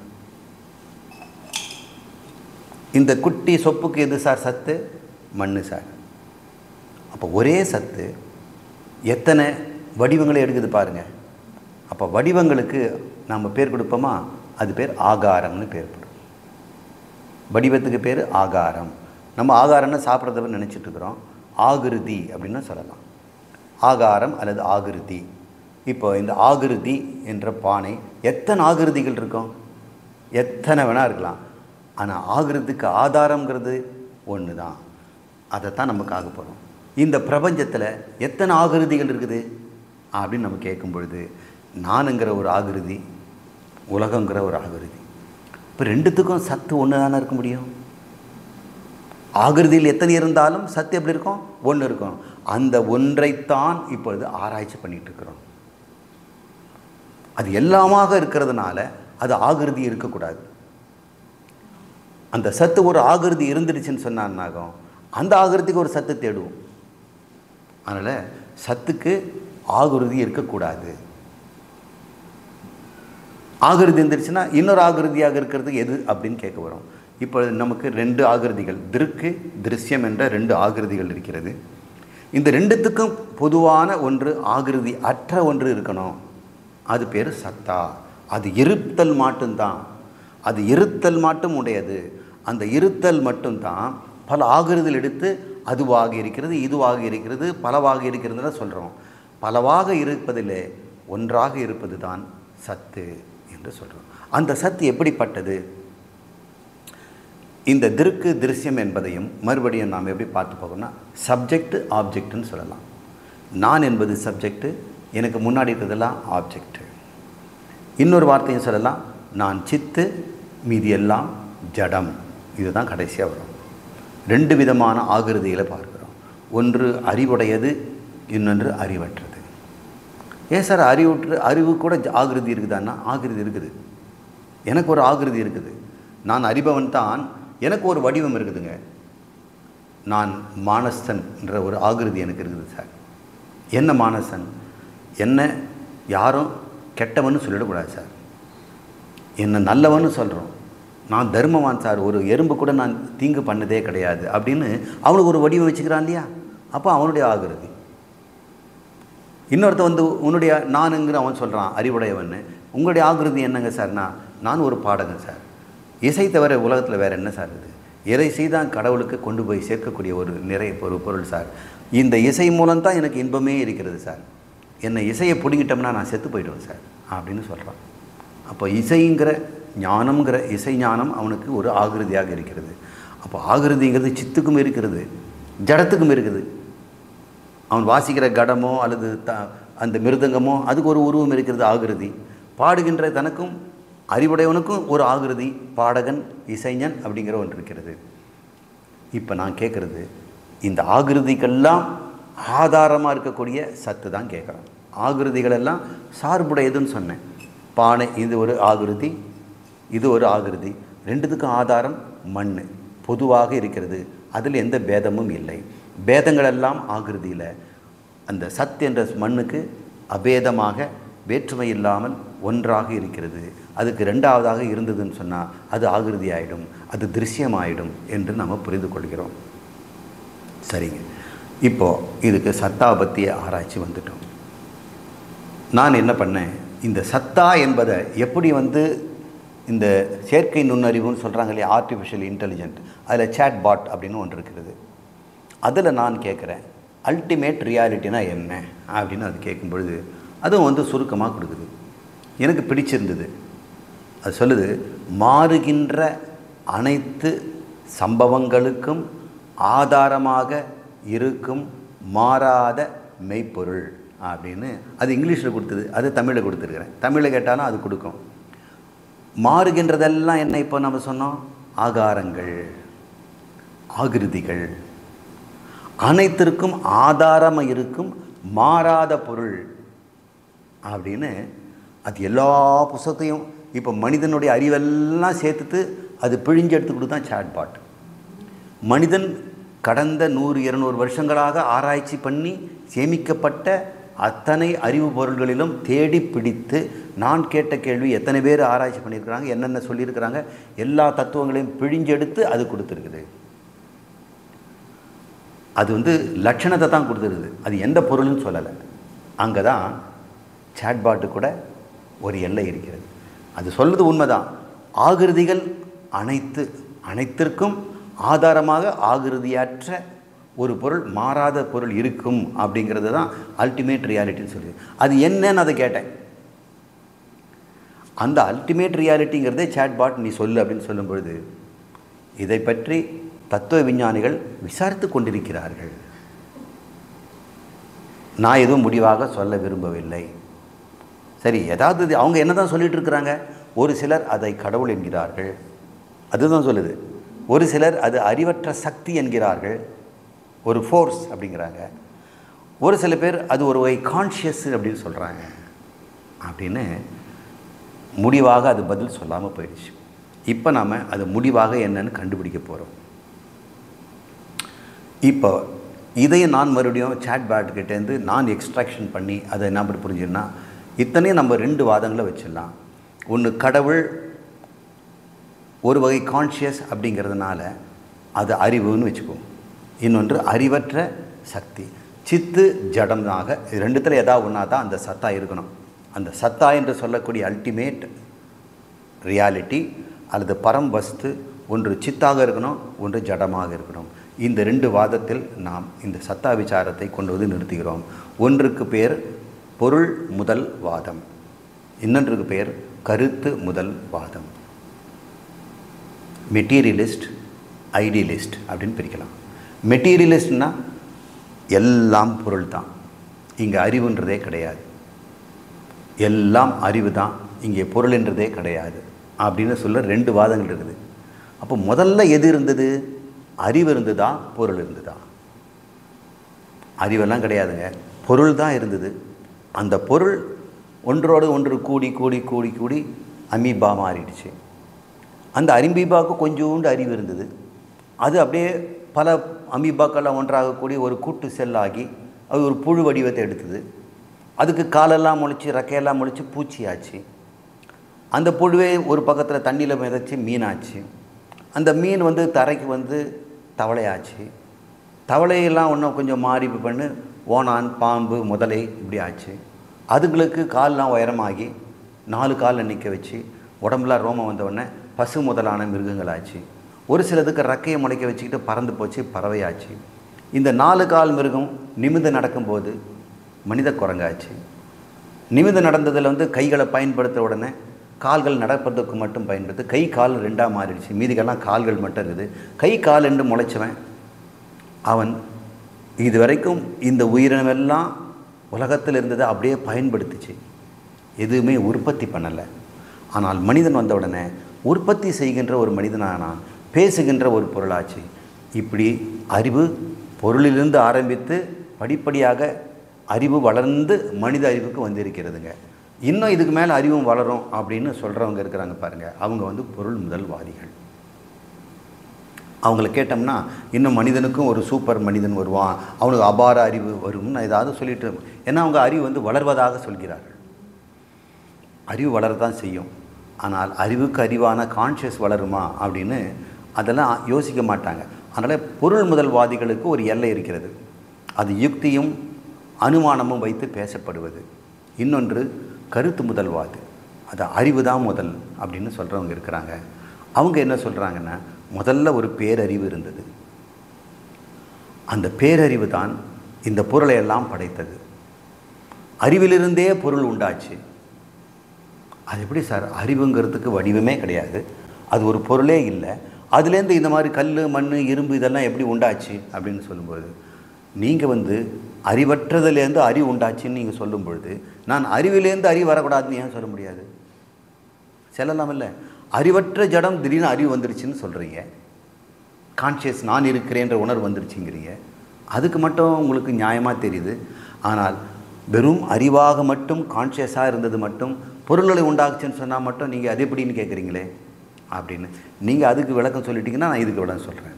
A: இந்த குட்டி சொப்புக்கு எது சார் சத்து மண் சார் அப்போ ஒரே சத்து எத்தனை வடிவங்களை எடுக்குது பாருங்கள் அப்போ வடிவங்களுக்கு நாம் பேர் கொடுப்போமா அது பேர் ஆகாரம்னு பேர் போடும் வடிவத்துக்கு பேர் ஆகாரம் நம்ம ஆகாரம்னு சாப்பிட்றத நினச்சிட்டு இருக்கிறோம் ஆகிருதி அப்படின்னு சொல்லலாம் ஆகாரம் அல்லது ஆகிருதி இப்போ இந்த ஆகிருதி என்ற பானை எத்தனை ஆகிருதிகள் இருக்கும் எத்தனை வேணால் இருக்கலாம் ஆனால் ஆகிறதுக்கு ஆதாரங்கிறது ஒன்று தான் அதை தான் நமக்கு ஆக போகிறோம் இந்த பிரபஞ்சத்தில் எத்தனை ஆகிருதிகள் இருக்குது அப்படின்னு நம்ம கேட்கும் பொழுது நானுங்கிற ஒரு ஆகிருதி உலகங்கிற ஒரு ஆகிருதி இப்போ ரெண்டுத்துக்கும் சத்து ஒன்று தானே இருக்க முடியும் ஆகிருதியில் எத்தனை இருந்தாலும் சத்து எப்படி இருக்கும் ஒன்று இருக்கும் அந்த ஒன்றைத்தான் இப்பொழுது ஆராய்ச்சி பண்ணிட்டு இருக்கிறோம் அது எல்லாமாக இருக்கிறதுனால அது ஆகிருதி இருக்கக்கூடாது அந்த சத்து ஒரு ஆகிருதி இருந்துடுச்சுன்னு சொன்னான்னாகும் அந்த ஆகிருதிக்கு ஒரு சத்து தேடுவோம் அதனால் சத்துக்கு ஆகிருதி இருக்கக்கூடாது ஆகிருதி இருந்துருச்சுன்னா இன்னொரு ஆகிருதியாக இருக்கிறது எது அப்படின்னு கேட்க வரும் இப்போ நமக்கு ரெண்டு ஆகிருதிகள் திருக்கு திருஷ்யம் என்ற ரெண்டு ஆகிருதிகள் இருக்கிறது இந்த ரெண்டுத்துக்கும் பொதுவான ஒன்று ஆகிருதி அற்ற ஒன்று இருக்கணும் அது பேர் சத்தா அது இருத்தல் மட்டும்தான் அது இருத்தல் மட்டும் உடையது அந்த இருத்தல் மட்டும்தான் பல ஆகிருதிகள் எடுத்து அதுவாக இருக்கிறது இதுவாக இருக்கிறது பலவாக இருக்கிறதுன்னு சொல்கிறோம் பலவாக இருப்பதில் ஒன்றாக இருப்பது தான் சத்து என்று சொல்கிறோம் அந்த சத்து எப்படிப்பட்டது இந்த திருக்கு திருஷ்யம் என்பதையும் மறுபடியும் நாம் எப்படி பார்த்து போகணும்னா சப்ஜெக்ட் ஆப்ஜெக்ட்னு சொல்லலாம் நான் என்பது சப்ஜெக்ட்டு எனக்கு முன்னாடி இருக்கிறதெல்லாம் ஆப்ஜெக்ட்டு இன்னொரு வார்த்தையும் சொல்லலாம் நான் சித்து மீதி எல்லாம் ஜடம் இதுதான் கடைசியாக வரும் ரெண்டு விதமான ஆகிருதிகளை பார்க்குறோம் ஒன்று அறிவுடையது இன்னொன்று அறிவற்றது ஏன் சார் அறிவுற்று அறிவு கூட ஜ- ஆகிருதி இருக்குதான்னா ஆகிருதி இருக்குது எனக்கு ஒரு ஆகிருதி இருக்குது நான் அறிபவன் தான் எனக்கு ஒரு வடிவம் இருக்குதுங்க நான் மானஸ்தன் என்ற ஒரு ஆகிருதி எனக்கு இருக்குது சார் என்ன மானசன் என்ன யாரும் கெட்டவன்னு சொல்லிடக்கூடாது சார் என்ன நல்லவன்னு சொல்கிறோம் நான் தர்மவான் சார் ஒரு எறும்பு கூட நான் தீங்கு பண்ணதே கிடையாது அப்படின்னு அவனுக்கு ஒரு வடிவம் வச்சுக்கிறான் இல்லையா அப்போ அவனுடைய ஆகிருதி இன்னொருத்த வந்து உன்னுடைய நானுங்கிற அவன் சொல்கிறான் அறிவுடையவன்னு உங்களுடைய ஆகிருதி என்னங்க சார்னா நான் ஒரு பாடகன் சார் இசை தவிர உலகத்தில் வேறு என்ன சார் இது இசை தான் கடவுளுக்கு கொண்டு போய் சேர்க்கக்கூடிய ஒரு நிறைய ஒரு பொருள் சார் இந்த இசை மூலம் தான் எனக்கு இன்பமே இருக்கிறது சார் என்னை இசையை பிடிங்கிட்டோம்னா நான் செத்து போயிடுவேன் சார் அப்படின்னு சொல்கிறான் அப்போ இசைங்கிற ஞானம்ங்கிற இசை ஞானம் அவனுக்கு ஒரு ஆகிருதியாக இருக்கிறது அப்போ ஆகிருதிங்கிறது சித்துக்கும் இருக்கிறது ஜடத்துக்கும் இருக்குது அவன் வாசிக்கிற கடமோ அல்லது த அந்த மிருதங்கமோ அதுக்கு ஒரு உருவம் இருக்கிறது ஆகிருதி பாடுகின்ற தனக்கும் அறிவுடையவனுக்கும் ஒரு ஆகிருதி பாடகன் இசைஞன் அப்படிங்கிற ஒன்று இருக்கிறது இப்போ நான் கேட்குறது இந்த ஆகிருதிக்கெல்லாம் ஆதாரமாக இருக்கக்கூடிய சத்து தான் கேட்குறோம் ஆகிருதிகள் எல்லாம் சார்புடையதுன்னு சொன்னேன் பானை இது ஒரு ஆகிருதி இது ஒரு ஆகிருதி ரெண்டுத்துக்கும் ஆதாரம் மண் பொதுவாக இருக்கிறது அதில் எந்த பேதமும் இல்லை பேதங்கள் எல்லாம் ஆகிருதியில் அந்த சத் என்ற மண்ணுக்கு அபேதமாக வேற்றுமை இல்லாமல் ஒன்றாக இருக்கிறது அதுக்கு ரெண்டாவதாக இருந்ததுன்னு சொன்னால் அது ஆகிருதி ஆயிடும் அது திருஷ்யமாயிடும் என்று நாம் புரிந்து கொள்கிறோம் சரிங்க இப்போது இதுக்கு சத்தா பற்றிய ஆராய்ச்சி வந்துட்டோம் நான் என்ன பண்ணேன் இந்த சத்தா என்பதை எப்படி வந்து இந்த செயற்கை நுண்ணறிவுன்னு சொல்கிறாங்க இல்லையா ஆர்டிஃபிஷியல் இன்டெலிஜென்ட் அதில் சேட் பாட் அப்படின்னு ஒன்று இருக்கிறது அதில் நான் கேட்குறேன் அல்டிமேட் ரியாலிட்டினா என்ன அப்படின்னு அது கேட்கும் பொழுது அதுவும் வந்து சுருக்கமாக கொடுக்குது எனக்கு பிடிச்சிருந்தது அது சொல்லுது மாறுகின்ற அனைத்து சம்பவங்களுக்கும் ஆதாரமாக இருக்கும் மாறாத மெய்ப்பொருள் அப்படின்னு அது இங்கிலீஷில் கொடுத்தது அது தமிழில் கொடுத்துருக்குறேன் தமிழில் கேட்டாலும் அது கொடுக்கும் மாறுகின்றதெல்லாம் என்ன இப்போ நம்ம சொன்னோம் ஆகாரங்கள் ஆகிருதிகள் அனைத்திற்கும் ஆதாரமாக இருக்கும் மாறாத பொருள் அப்படின்னு அது எல்லா புஸ்தகத்தையும் இப்போ மனிதனுடைய அறிவெல்லாம் சேர்த்துட்டு அது பிழிஞ்சு எடுத்துக்கிட்டு தான் சாட்பாட் மனிதன் கடந்த நூறு இருநூறு வருஷங்களாக ஆராய்ச்சி பண்ணி சேமிக்கப்பட்ட அத்தனை அறிவு பொருள்களிலும் தேடி பிடித்து நான் கேட்ட கேள்வி எத்தனை பேர் ஆராய்ச்சி பண்ணியிருக்கிறாங்க என்னென்ன சொல்லியிருக்கிறாங்க எல்லா தத்துவங்களையும் பிழிஞ்செடுத்து அது கொடுத்துருக்குது அது வந்து லட்சணத்தை தான் கொடுத்துருக்குது அது எந்த பொருள்னு சொல்லலை அங்கே தான் சாட்பாட்டு கூட ஒரு எல்லை இருக்கிறது அது சொல்வது உண்மைதான் ஆகிருதிகள் அனைத்து அனைத்திற்கும் ஆதாரமாக ஆகிருதியற்ற ஒரு பொருள் மாறாத பொருள் இருக்கும் அப்படிங்கிறது தான் அல்டிமேட் ரியாலிட்டின்னு சொல்லி அது என்னன்னு அதை கேட்டேன் அந்த அல்டிமேட் ரியாலிட்டிங்கிறதே சாட்பாட் நீ சொல்லு அப்படின்னு சொல்லும் பொழுது இதை பற்றி தத்துவ விஞ்ஞானிகள் விசாரித்து கொண்டிருக்கிறார்கள் நான் எதுவும் முடிவாக சொல்ல விரும்பவில்லை சரி ஏதாவது இது- அவங்க என்ன தான் சொல்லிட்டு இருக்கிறாங்க ஒரு சிலர் அதை கடவுள் என்கிறார்கள் அதுதான் சொல்லுது ஒரு சிலர் அது அறிவற்ற சக்தி என்கிறார்கள் ஒரு ஃபோர்ஸ் அப்படிங்கிறாங்க ஒரு சில பேர் அது ஒரு வகை கான்ஷியஸ் அப்படின்னு சொல்கிறாங்க அப்படின்னு முடிவாக அது பதில் சொல்லாமல் போயிடுச்சு இப்போ நாம் அது முடிவாக என்னன்னு கண்டுபிடிக்க போகிறோம் இப்போ இதையும் நான் மறுபடியும் சேட் பேட்கிட்டேருந்து நான் எக்ஸ்ட்ராக்ஷன் பண்ணி அதை என்ன பண்ணி புரிஞ்சுன்னா இத்தனையும் நம்ம ரெண்டு வாதங்களை வச்சிடலாம் ஒன்று கடவுள் ஒரு வகை கான்ஷியஸ் அப்படிங்கிறதுனால அது அறிவுன்னு வச்சுக்குவோம் இன்னொன்று அறிவற்ற சக்தி சித்து ஜடம்னாக இது ரெண்டுத்தில் ஏதாவது ஒன்றா தான் அந்த சத்தா இருக்கணும் அந்த சத்தா என்று சொல்லக்கூடிய அல்டிமேட் ரியாலிட்டி அல்லது பரம் வஸ்து ஒன்று சித்தாக இருக்கணும் ஒன்று ஜடமாக இருக்கணும் இந்த ரெண்டு வாதத்தில் நாம் இந்த சத்தா விசாரத்தை கொண்டு வந்து நிறுத்துகிறோம் ஒன்றுக்கு பேர் பொருள் முதல் வாதம் இன்னொன்றுக்கு பெயர் கருத்து முதல் வாதம் மெட்டீரியலிஸ்ட் ஐடியலிஸ்ட் அப்படின்னு பிரிக்கலாம் மெட்டீரியலிஸ்ட்னா எல்லாம் பொருள் தான் இங்கே அறிவுன்றதே கிடையாது எல்லாம் அறிவு தான் இங்கே பொருள்ன்றதே கிடையாது அப்படின்னு சொல்ல ரெண்டு வாதங்கள் இருக்குது அப்போ முதல்ல எது இருந்தது அறிவு இருந்ததா பொருள் இருந்ததா அறிவெல்லாம் கிடையாதுங்க பொருள் தான் இருந்தது அந்த பொருள் ஒன்றோடு ஒன்று கூடி கூடி கூடி கூடி அமீபா மாறிடுச்சு அந்த அரிம்பீபாவுக்கு கொஞ்சோண்டு அறிவு இருந்தது அது அப்படியே பல அமீபாக்கெல்லாம் ஒன்றாக கூடி ஒரு கூட்டு செல்லாகி அது ஒரு புழு வடிவத்தை எடுத்தது அதுக்கு காலெல்லாம் முளைச்சி ரெக்கையெல்லாம் முளைச்சி பூச்சியாச்சு அந்த புழுவே ஒரு பக்கத்தில் தண்ணியில் மிதச்சி மீனாச்சு அந்த மீன் வந்து தரைக்கு வந்து தவளையாச்சு தவளையெல்லாம் இன்னும் கொஞ்சம் மாறி பண்ணு ஓனான் பாம்பு முதலை இப்படி ஆச்சு அதுங்களுக்கு கால்லாம் உயரமாகி நாலு காலில் நிற்க வச்சு உடம்புலாம் ரோமம் வந்தவுடனே பசு முதலான மிருகங்களாச்சு ஒரு சிலதுக்கு ரெக்கையை முளைக்க வச்சுக்கிட்டு பறந்து போச்சு பறவையாச்சு இந்த நாலு கால் மிருகம் நிமிந்து நடக்கும்போது மனித குரங்காச்சு நிமிந்து நடந்ததில் வந்து கைகளை பயன்படுத்த உடனே கால்கள் நடப்பதற்கு மட்டும் பயன்படுத்து கை கால் ரெண்டாக மாறிடுச்சு மீதிக்கெல்லாம் கால்கள் மட்டும் இருக்குது கை கால் என்று முளைச்சவன் அவன் இதுவரைக்கும் இந்த உயிரினமெல்லாம் உலகத்தில் இருந்ததை அப்படியே பயன்படுத்துச்சு எதுவுமே உற்பத்தி பண்ணலை ஆனால் மனிதன் வந்த உடனே உற்பத்தி செய்கின்ற ஒரு மனிதனானான் பேசுகின்ற ஒரு பொருளாச்சு இப்படி அறிவு பொருளிலிருந்து ஆரம்பித்து படிப்படியாக அறிவு வளர்ந்து மனித அறிவுக்கு வந்திருக்கிறதுங்க இன்னும் இதுக்கு மேலே அறிவும் வளரும் அப்படின்னு சொல்கிறவங்க இருக்கிறாங்க பாருங்கள் அவங்க வந்து பொருள் முதல்வாதிகள் அவங்கள கேட்டோம்னா இன்னும் மனிதனுக்கும் ஒரு சூப்பர் மனிதன் வருவான் அவனுக்கு அபார அறிவு வரும்னு ஏதாவது சொல்லிட்டு ஏன்னா அவங்க அறிவு வந்து வளர்வதாக சொல்கிறார்கள் அறிவு வளரதான் செய்யும் ஆனால் அறிவுக்கு அறிவான கான்ஷியஸ் வளருமா அப்படின்னு அதெல்லாம் யோசிக்க மாட்டாங்க அதனால் பொருள் முதல்வாதிகளுக்கு ஒரு எல்லை இருக்கிறது அது யுக்தியும் அனுமானமும் வைத்து பேசப்படுவது இன்னொன்று கருத்து முதல்வாது அது அறிவு தான் முதல் அப்படின்னு சொல்கிறவங்க இருக்கிறாங்க அவங்க என்ன சொல்கிறாங்கன்னா முதல்ல ஒரு பேரறிவு இருந்தது அந்த பேரறிவு தான் இந்த பொருளை எல்லாம் படைத்தது அறிவிலிருந்தே பொருள் உண்டாச்சு அது எப்படி சார் அறிவுங்கிறதுக்கு வடிவமே கிடையாது அது ஒரு பொருளே இல்லை அதுலேருந்து இந்த மாதிரி கல் மண் இரும்பு இதெல்லாம் எப்படி உண்டாச்சு அப்படின்னு சொல்லும்போது நீங்கள் வந்து அறிவற்றதுலேருந்து அறிவு உண்டாச்சுன்னு நீங்கள் சொல்லும் பொழுது நான் அறிவிலேருந்து அறிவு வரக்கூடாதுன்னு ஏன் சொல்ல முடியாது செல்லலாம் இல்லை அறிவற்ற ஜடம் திடீர்னு அறிவு வந்துருச்சுன்னு சொல்கிறீங்க கான்ஷியஸ் நான் இருக்கிறேன்ற உணர்வு வந்துருச்சுங்கிறீங்க அதுக்கு மட்டும் உங்களுக்கு நியாயமாக தெரியுது ஆனால் வெறும் அறிவாக மட்டும் கான்ஷியஸாக இருந்தது மட்டும் பொருள்களை உண்டாக்குச்சுன்னு சொன்னால் மட்டும் நீங்கள் அது எப்படின்னு கேட்குறீங்களே அப்படின்னு நீங்கள் அதுக்கு விளக்கம் சொல்லிட்டீங்கன்னா நான் இதுக்கு விளக்கம் சொல்கிறேன்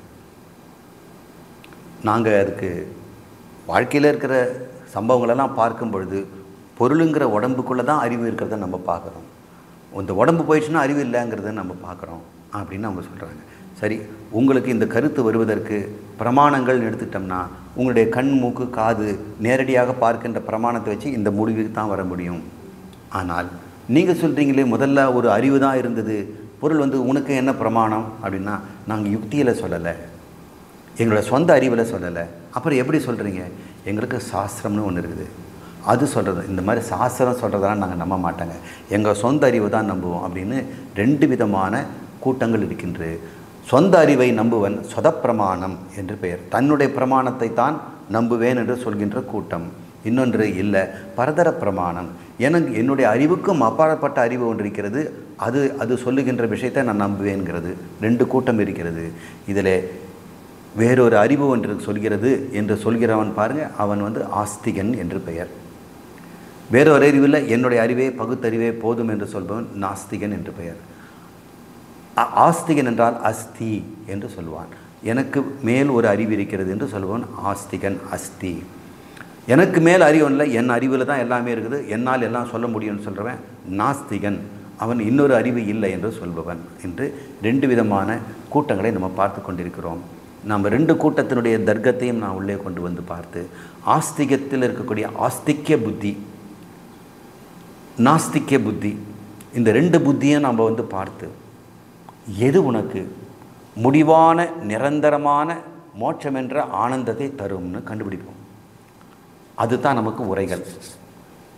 A: நாங்கள் அதுக்கு வாழ்க்கையில் இருக்கிற சம்பவங்களெல்லாம் பார்க்கும் பொழுது பொருளுங்கிற உடம்புக்குள்ளே தான் அறிவு இருக்கிறத நம்ம பார்க்குறோம் இந்த உடம்பு போயிடுச்சுன்னா அறிவு இல்லைங்கிறத நம்ம பார்க்குறோம் அப்படின்னு அவங்க சொல்கிறாங்க சரி உங்களுக்கு இந்த கருத்து வருவதற்கு பிரமாணங்கள் எடுத்துட்டோம்னா உங்களுடைய கண் மூக்கு காது நேரடியாக பார்க்கின்ற பிரமாணத்தை வச்சு இந்த முடிவுக்கு தான் வர முடியும் ஆனால் நீங்கள் சொல்கிறீங்களே முதல்ல ஒரு அறிவு தான் இருந்தது பொருள் வந்து உனக்கு என்ன பிரமாணம் அப்படின்னா நாங்கள் யுக்தியில் சொல்லலை எங்களோட சொந்த அறிவில் சொல்லலை அப்புறம் எப்படி சொல்கிறீங்க எங்களுக்கு சாஸ்திரம்னு ஒன்று இருக்குது அது சொல்கிறது இந்த மாதிரி சாஸ்திரம் சொல்கிறதெல்லாம் நாங்கள் நம்ப மாட்டாங்க எங்கள் சொந்த அறிவு தான் நம்புவோம் அப்படின்னு ரெண்டு விதமான கூட்டங்கள் இருக்கின்றது சொந்த அறிவை நம்புவன் சொதப்பிரமாணம் என்று பெயர் தன்னுடைய பிரமாணத்தை தான் நம்புவேன் என்று சொல்கின்ற கூட்டம் இன்னொன்று இல்லை பரதர பிரமாணம் எனக்கு என்னுடைய அறிவுக்கும் அப்பாற்பட்ட அறிவு ஒன்று இருக்கிறது அது அது சொல்லுகின்ற விஷயத்தை நான் நம்புவேன்கிறது ரெண்டு கூட்டம் இருக்கிறது இதில் வேறொரு அறிவு ஒன்று சொல்கிறது என்று சொல்கிறவன் பாருங்க அவன் வந்து ஆஸ்திகன் என்று பெயர் வேறொரு அறிவில் என்னுடைய அறிவே பகுத்தறிவே போதும் என்று சொல்பவன் நாஸ்திகன் என்று பெயர் ஆ- ஆஸ்திகன் என்றால் அஸ்தி என்று சொல்வான் எனக்கு மேல் ஒரு அறிவு இருக்கிறது என்று சொல்பவன் ஆஸ்திகன் அஸ்தி எனக்கு மேல் அறிவு இல்லை என் அறிவில் தான் எல்லாமே இருக்குது என்னால் எல்லாம் சொல்ல முடியும்னு சொல்கிறவன் நாஸ்திகன் அவன் இன்னொரு அறிவு இல்லை என்று சொல்பவன் என்று ரெண்டு விதமான கூட்டங்களை நம்ம பார்த்து கொண்டிருக்கிறோம் நம்ம ரெண்டு கூட்டத்தினுடைய தர்க்கத்தையும் நான் உள்ளே கொண்டு வந்து பார்த்து ஆஸ்திகத்தில் இருக்கக்கூடிய ஆஸ்திக்ய புத்தி நாஸ்திக்ய புத்தி இந்த ரெண்டு புத்தியும் நம்ம வந்து பார்த்து எது உனக்கு முடிவான நிரந்தரமான மோட்சம் என்ற ஆனந்தத்தை தரும்னு கண்டுபிடிப்போம் அதுதான் நமக்கு உரைகள்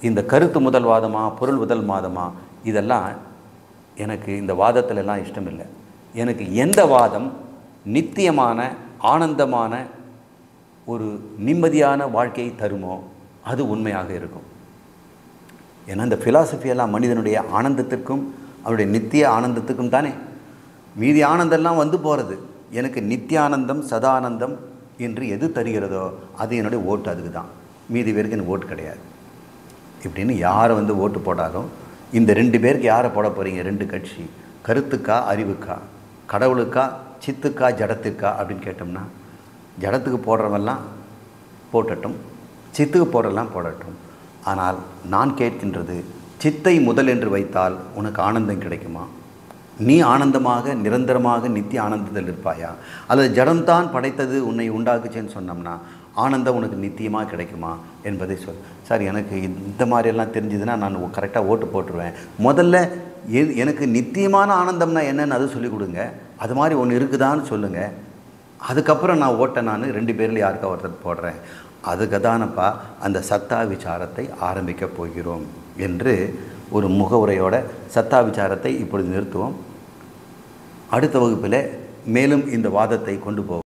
A: இந்த கருத்து முதல் வாதமா பொருள் முதல் வாதமா இதெல்லாம் எனக்கு இந்த வாதத்துல எல்லாம் இஷ்டம் இல்லை எனக்கு எந்த வாதம் நித்தியமான ஆனந்தமான ஒரு நிம்மதியான வாழ்க்கையை தருமோ அது உண்மையாக இருக்கும் ஏன்னா இந்த philosophy எல்லாம் மனிதனுடைய ஆனந்தத்திற்கும் அவருடைய நித்திய ஆனந்தத்துக்கும் தானே மீதி ஆனந்தம்லாம் வந்து போகிறது எனக்கு நித்திய ஆனந்தம் சதானந்தம் என்று எது தருகிறதோ அது என்னுடைய ஓட்டு அதுக்கு தான் மீதி பேருக்கு எனக்கு ஓட்டு கிடையாது இப்படின்னு யாரை வந்து ஓட்டு போட்டாலும் இந்த ரெண்டு பேருக்கு யாரை போட போகிறீங்க ரெண்டு கட்சி கருத்துக்கா அறிவுக்கா கடவுளுக்கா சித்துக்கா ஜடத்துக்கா அப்படின்னு கேட்டோம்னா ஜடத்துக்கு போடுறவெல்லாம் போட்டட்டும் சித்துக்கு போடுறதெல்லாம் போடட்டும் ஆனால் நான் கேட்கின்றது சித்தை முதல் என்று வைத்தால் உனக்கு ஆனந்தம் கிடைக்குமா நீ ஆனந்தமாக நிரந்தரமாக நித்திய ஆனந்தத்தில் இருப்பாயா அல்லது ஜடம்தான் படைத்தது உன்னை உண்டாக்குச்சேன்னு சொன்னோம்னா ஆனந்தம் உனக்கு நித்தியமாக கிடைக்குமா என்பதை சொல் சார் எனக்கு இந்த மாதிரியெல்லாம் தெரிஞ்சதுன்னா நான் கரெக்டாக ஓட்டு போட்டுருவேன் முதல்ல எது எனக்கு நித்தியமான ஆனந்தம்னா என்னன்னு அது சொல்லிக் கொடுங்க அது மாதிரி ஒன்று இருக்குதான்னு சொல்லுங்கள் அதுக்கப்புறம் நான் ஓட்டை நான் ரெண்டு பேரில் யாருக்கா ஒருத்தர் போடுறேன் அதுக்கு தானப்பா அந்த சத்தா விசாரத்தை ஆரம்பிக்க போகிறோம் என்று ஒரு முகவுரையோட சத்தா விசாரத்தை இப்பொழுது நிறுத்துவோம் அடுத்த வகுப்பில் மேலும் இந்த வாதத்தை கொண்டு போவோம்